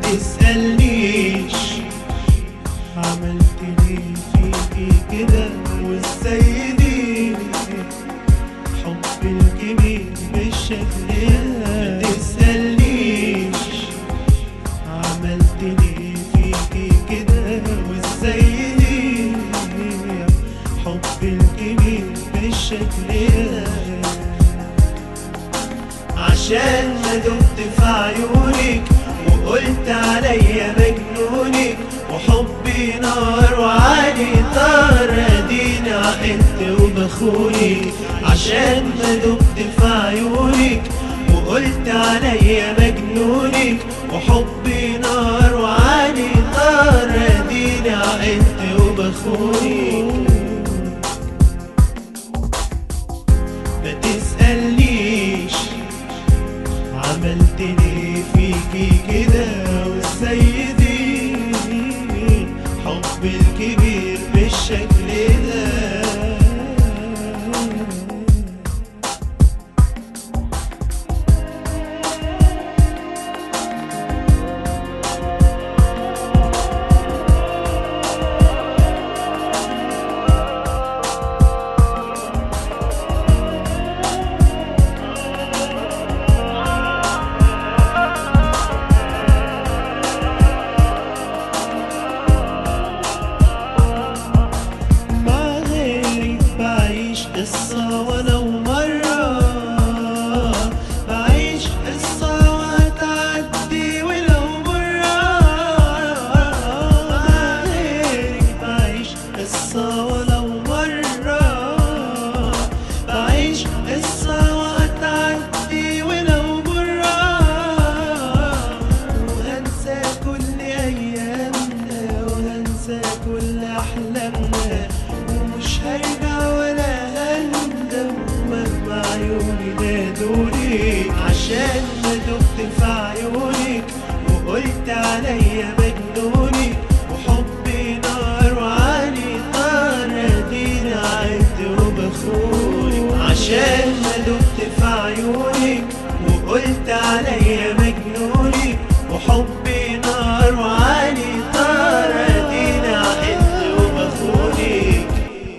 تسألنيش عملت ليه فيكي كده وازاي دي حب الكبير بالشكل ده تسألنيش عملت ليه فيكي كده وازاي دي حب الكبير بالشكل ده عشان ما دمت في عيونك وقلت عليا مجنونك وحبي نار وعلي طار اديني عقلت وبخوني عشان ما دمت في عيونك وقلت عليا مجنونك وحبي نار وعلي طار اديني عقلت وبخوني ما تسألنيش عملت ليه فيكي كده وازاي دي حب الكبير بالشكل ده مع غيري بعيش قصة ولو مرة بعيش قصة وهتعدي ولو مرة مع غيري بعيش قصة ولو مرة بعيش قصة وهتعدي ولو مرة وهنسى كل أيامنا وهنسى كل أحلامنا ومش هرجع ولا هندم مهما عيوني نادوني عشان ما دمت في عيونك وقلت عليا مجنونك وحبي نار وعلي طار اديني عدت وبخونك عشان ما دمت في عيونك وقلت عليا مجنونك وحبي نار وعلي طار اديني عقلت وبخونك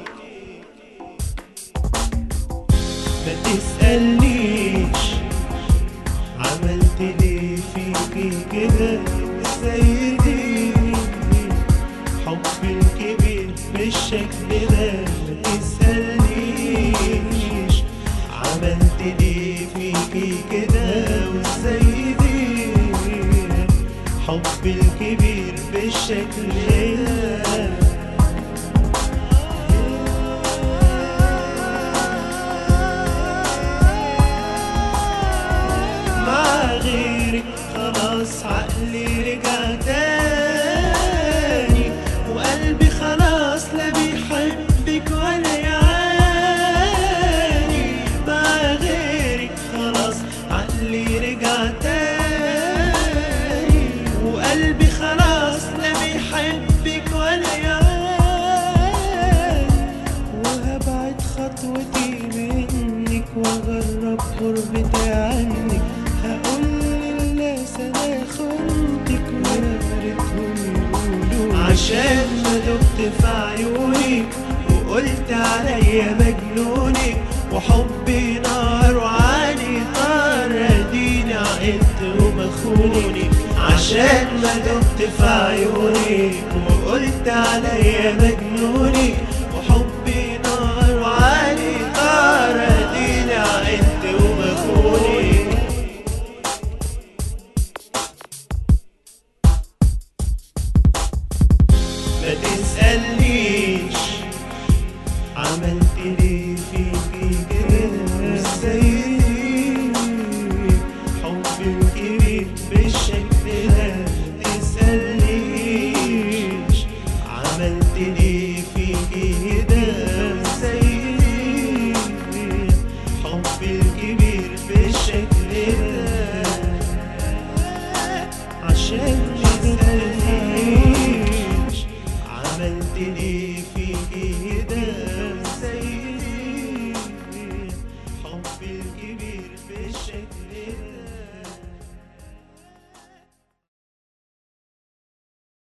ما تسألنيش عملت ليه فيكي كده ازاي دي حب الكبير بالشكل ده ما تسألنيش عملت ليه فيكي كده وازاي دي حب الكبير بالشكل ده مع غيرك خلاص عقلي رجع تاني وقلبي خلاص لا بيحبك ولا يعاني مع غيرك خلاص عقلي رجع تاني وقلبي خلاص لا بيحبك ولا يعاني وهبعد خطوتي منك واجرب قربتي عنك هقول للناس انا خنتك وريتهم يقولوا عشان ما دمت في عيونك وقلت عليا مجنونك وحبي نار وعلي طار اديني عقلت وبخوني عشان ما دمت في عيونك وقلت عليا مجنونك وحبي نار وعلي طار اديني عقلت وبخوني ما تسألنيش عملت ليه فيكي كده ازاي حب الكبير بالشكل ده ما تسألنيش عملت ليه فيكي كده ازاي حب الكبير بالشكل ده عشان ما تسألنيش عملت ليه